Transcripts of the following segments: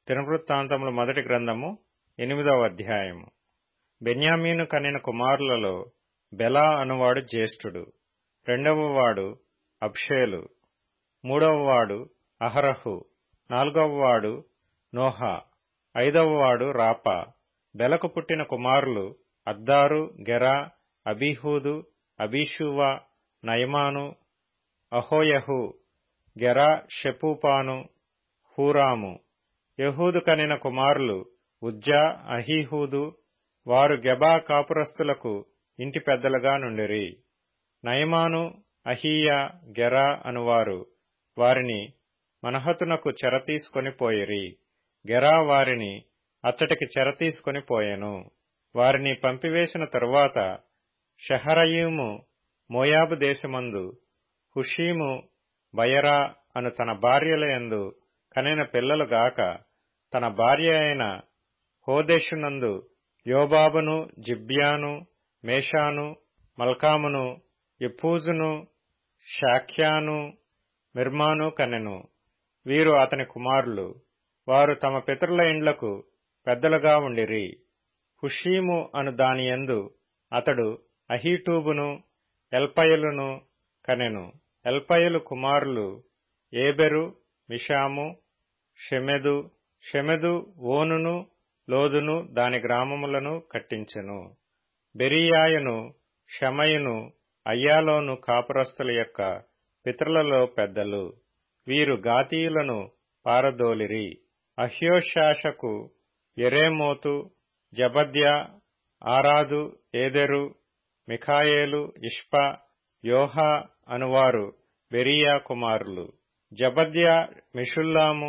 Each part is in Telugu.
దినవృత్తాంతముల మొదటి గ్రంథము ఎనిమిదవ అధ్యాయము బెన్యామీను కనిన కుమారులలో బెలా అనువాడు జ్యేష్ఠుడు రెండవవాడు అబ్షేలు మూడవవాడు అహరహు నాలుగవవాడు నోహా ఐదవవాడు రాపా బెలకు పుట్టిన కుమారులు అద్దారు గెరా అబీహూదు అబీషూవా నయమాను అహోయహు గెరా షెపూపాను హూరాము యహూదు కనిన కుమారులు ఉజ్జా అహీహూదు వారు గెబా కాపురస్తులకు ఇంటి పెద్దలుగా నుండిరి నయమాను అహీయా గెరా అనువారు వారిని మనహతునకు చెరతీసుకొని పోయిరి గెరా వారిని అచ్చటికి చెరతీసుకొని పోయెను వారిని పంపివేసిన తరువాత షహరయీము మోయాబు దేశమందు హుషీము బయరా అను తన భార్యలయందు కనిన పిల్లలు గాక తన భార్య అయిన హోదేషునందు యోబాబును జిబ్యాను మేషాను మల్కామును ఎప్పూజును షాఖ్యాను మిర్మాను కనెను వీరు అతని కుమారులు వారు తమ పితరుల ఇండ్లకు పెద్దలుగా ఉండిరి హుషీము అను దానియందు అతడు అహీటూబును ఎల్పయలును కనెను ఎల్పయలు కుమారులు ఏబెరు మిషాము షెమెదు షెమెదు ఓనును లోదును దాని గ్రామములను కట్టించెను బెరియాయును షమయును అయ్యాలోను కాపురస్తుల యొక్క పితరులలో పెద్దలు వీరు గాతీయులను పారదోలిరి అహ్యోషాషకు ఎరేమోతు జబద్యా ఆరాదు ఏదెరు మిఖాయేలు ఇష్పా యోహా అనువారు బెరియా కుమారులు జబద్యా మిషుల్లాము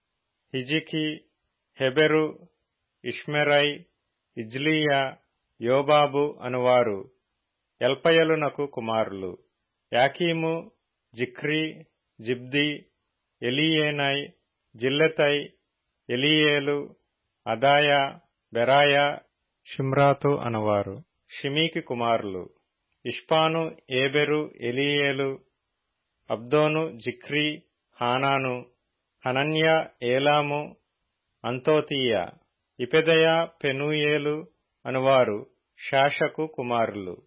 హిజికి హెబెరు ఇష్మెరై ఇజ్లియా యోబాబు అనువారు ఎల్పయలునకు కుమారులు యాకీము జిఖ్రీ జిబ్ది ఎలియేనై జిల్లెతై ఎలియేలు అదాయా బెరాయా షిమ్రాతు అనువారు షిమీకి కుమారులు ఇష్పాను ఏబెరు ఎలియేలు అబ్దోను జిఖ్రీ హానాను హనన్య ఏలాము అంతోతీయ ఇపెదయ పెనూయేలు అనువారు షాషకు కుమారులు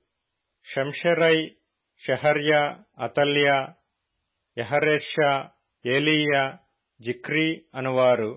షంషెరై షహర్య అతల్య యహరెషా ఏలీయా జిక్రీ అనువారు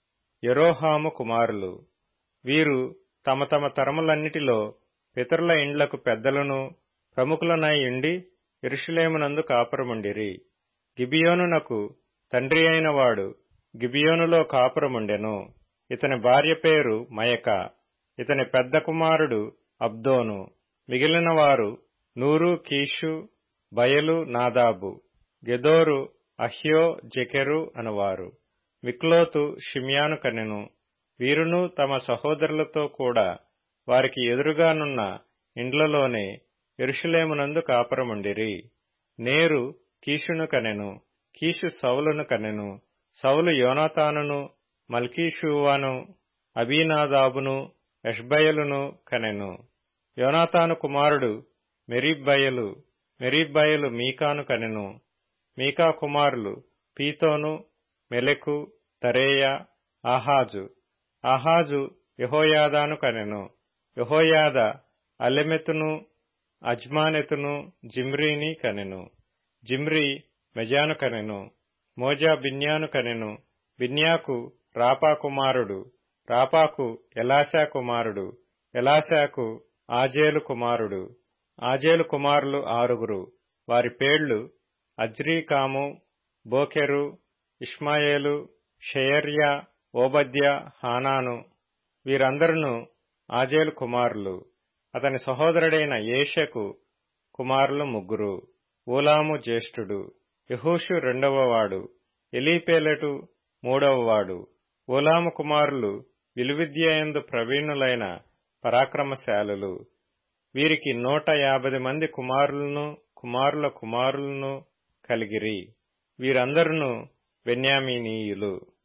యరోహాము కుమారులు వీరు తమ తమ తరములన్నిటిలో పితరుల ఇండ్లకు పెద్దలను ప్రముఖులనై ఉండి ఇరుషులేమునందు కాపురముండిరి గిబియోనునకు తండ్రి అయిన వాడు గిబియోనులో కాపురముండెను ఇతని భార్య పేరు మయక ఇతని పెద్ద కుమారుడు అబ్దోను మిగిలిన వారు నూరు కీషు బయలు నాదాబు గెదోరు అహ్యో జెకెరు అనువారు మిక్లోతు షిమ్యాను కనెను వీరును తమ సహోదరులతో కూడా వారికి ఎదురుగానున్న ఇండ్లలోనే ఎరుషులేమునందు కాపురముండిరి నేరు కీషును కనెను కీషు సౌలును కనెను సౌలు యోనాతానును మల్కీషూవాను అబీనాదాబును ఎష్బయలును కనెను యోనాతాను కుమారుడు మెరీబ్బయలు మెరీబ్బయలు మీకాను కనెను మీకా కుమారులు పీతోను మెలెకు తరేయ ఆహాజు ఆహాజు యహోయాదాను కనెను యహోయాద అలెమెతును అజ్మానెతును జిమ్రీని కనెను జిమ్రీ మెజాను కనెను మోజా బిన్యాను కనెను బిన్యాకు రాపా కుమారుడు రాపాకు ఎలాశా కుమారుడు ఎలాశాకు ఆజేలు కుమారుడు ఆజేలు కుమారులు ఆరుగురు వారి పేళ్లు అజ్రీకాము బోకెరు ఇష్మాయేలు షెయర్యా ఓబద్య హానాను వీరందరూ ఆజేలు కుమారులు అతని సహోదరుడైన ఏషకు కుమారులు ముగ్గురు ఊలాము జ్యేష్ఠుడు యహూషు రెండవవాడు ఎలీపేలెటు మూడవవాడు ఊలాము కుమారులు విలువిద్యయందు ప్రవీణులైన పరాక్రమశాలులు వీరికి నూట యాభై మంది కుమారులను కుమారుల కుమారులను కలిగిరి వీరందరూ బెన్యామీనీయులు